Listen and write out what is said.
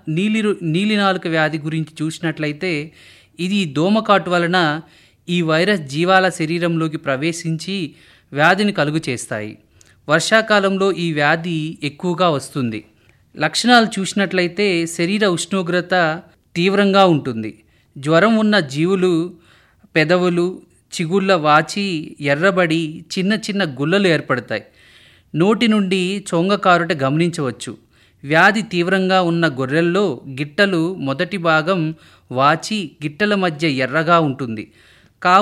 నీలి నీలినాలుక వ్యాధి గురించి చూసినట్లయితే ఇది దోమకాటు వలన ఈ వైరస్ జీవాల శరీరంలోకి ప్రవేశించి వ్యాధిని కలుగు చేస్తాయి వర్షాకాలంలో ఈ వ్యాధి ఎక్కువగా వస్తుంది లక్షణాలు చూసినట్లయితే శరీర ఉష్ణోగ్రత తీవ్రంగా ఉంటుంది జ్వరం ఉన్న జీవులు పెదవులు చిగుళ్ళ వాచి ఎర్రబడి చిన్న చిన్న గుల్లలు ఏర్పడతాయి నోటి నుండి చొంగకారుట గమనించవచ్చు వ్యాధి తీవ్రంగా ఉన్న గొర్రెల్లో గిట్టలు మొదటి భాగం వాచి గిట్టల మధ్య ఎర్రగా ఉంటుంది